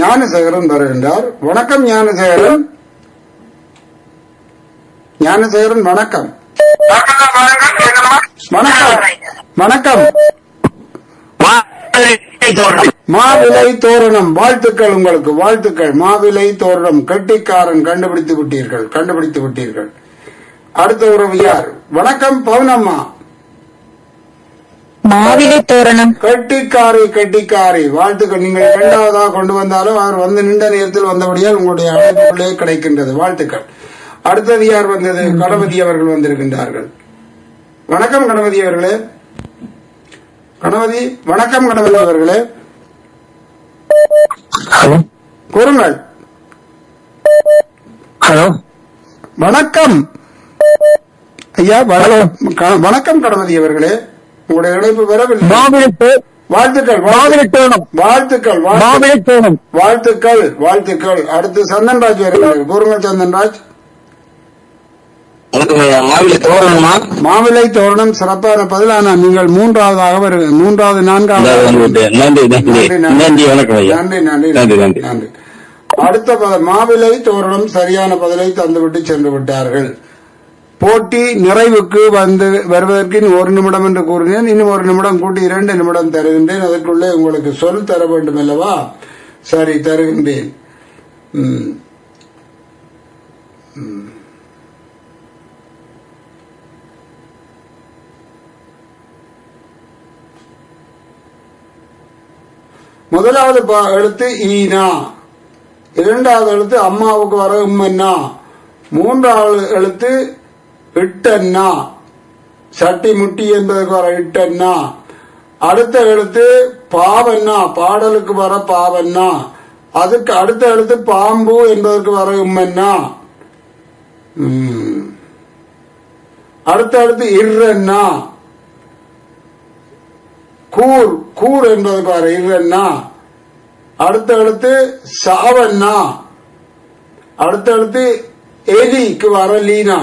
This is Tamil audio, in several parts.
ஞானசேகரன் வருகின்றார் வணக்கம் ஞானசேகரன் ஞானசேகரன் வணக்கம் வணக்கம் வணக்கம் மாவிலை தோரணம் வாழ்த்துக்கள் உங்களுக்கு வாழ்த்துக்கள் மாவிலை தோரணம் கட்டிக்காரன் கண்டுபிடித்து விட்டீர்கள் கண்டுபிடித்து விட்டீர்கள் அடுத்த உறவு யார் வணக்கம் பவுனம்மா மாவிலை தோரணம் கட்டிக்காரி கட்டிக்காரி வாழ்த்துக்கள் நீங்கள் இரண்டாவதாக கொண்டு வந்தாலும் அவர் வந்து நின்ற நேரத்தில் வந்தபடியால் உங்களுடைய அழைப்புகளே கிடைக்கின்றது வாழ்த்துக்கள் அடுத்தது யார் வந்தது கணபதி அவர்கள் வந்திருக்கின்றார்கள் வணக்கம் கணபதி அவர்களே கணபதி வணக்கம் கணபதி அவர்களே ஹலோ கூறுங்கள் ஹலோ வணக்கம் ஐயா வணக்கம் க- வணக்கம் கணபதி அவர்களே உங்களுடைய இணைப்பு வரவில்லை மாவிலை தோ- வாழ்த்துக்கள் மாவிலை தோரணம் வாழ்த்துக்கள் வாழ்த்துக்கள் மாவிலை தோரணம் வாழ்த்துக்கள் வாழ்த்துக்கள் அடுத்து சந்தன்ராஜ் வருகிறார் கூறுங்கள் சந்தன்ராஜ் மாவிலை தோரணமா மாவிலை தோரணம் சிறப்பான பதில் ஆனால் நீங்கள் மூன்றாவதாக வருக மூன்றாவது நான்காவது நன்றி நன்றி நன்றி வணக்கம் ஐயா நன்றி நன்றி நன்றி நன்றி நன்றி அடுத்த பதம் மாவிலை தோரணம் சரியான பதிலை தந்துவிட்டு சென்று விட்டார்கள் போட்டி நிறைவுக்கு வந்து வருவதற்கு இன்னும் ஒரு நிமிடம் என்று கூறினேன் இன்னும் ஒரு நிமிடம் கூட்டி இரண்டு நிமிடம் தருகின்றேன் அதற்குள்ளே உங்களுக்கு சொல் தர வேண்டும் அல்லவா சரி தருகின்றேன் ம். ம். முதலாவது ப- எழுத்து ஈனா இரண்டாவது எழுத்து அம்மாவுக்கு வர உம்மன்னா மூன்றாவது எழுத்து இட்டன்னா சட்டி முட்டி என்பதற்கு வர இட்டன்னா அடுத்த எழுத்து பாவன்னா பாடலுக்கு வர பாவன்னா அதுக்கு அடுத்த எழுத்து பாம்பு என்பதற்கு வர உம்மன்னா ம். அடுத்த எழுத்து இர்ரன்னா கூர் கூர் என்பதற்கு வர இர்ரன்னா அடுத்த எழுத்து சாவண்ணா அடுத்த எழுத்து எலிக்கு வர லீனா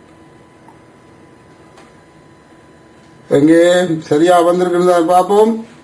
எங்கே சரியா வந்திருக்கிறதா பார்ப்போம்